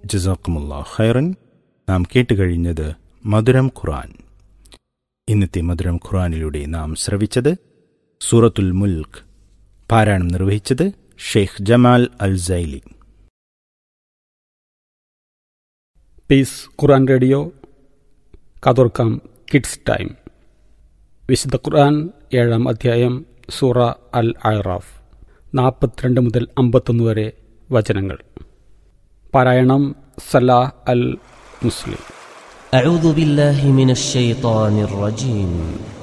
ജസാക്കുമുള്ള ഖൈറൻ നാം കേട്ടുകഴിഞ്ഞത് മധുരം ഖുറാൻ ഇന്നത്തെ മധുരം ഖുറാനിലൂടെ നാം ശ്രവിച്ചത് സൂറത്തുൽ മുൽക്ക് പാരായണം നിർവഹിച്ചത് Sheikh Jamal al Saili Peace Quran Radio കതോർക്കാം കിഡ്സ് ടൈം വിശുദ്ധ ഖുർആൻ ഏഴാം അധ്യായം സൂറ അൽ അയറാഫ് നാൽപ്പത്തിരണ്ട് മുതൽ അമ്പത്തൊന്ന് വരെ വചനങ്ങൾ പാരായണം സലാഹ് അൽ മുസ്ലിം أعوذ بالله من الشيطان الرجيم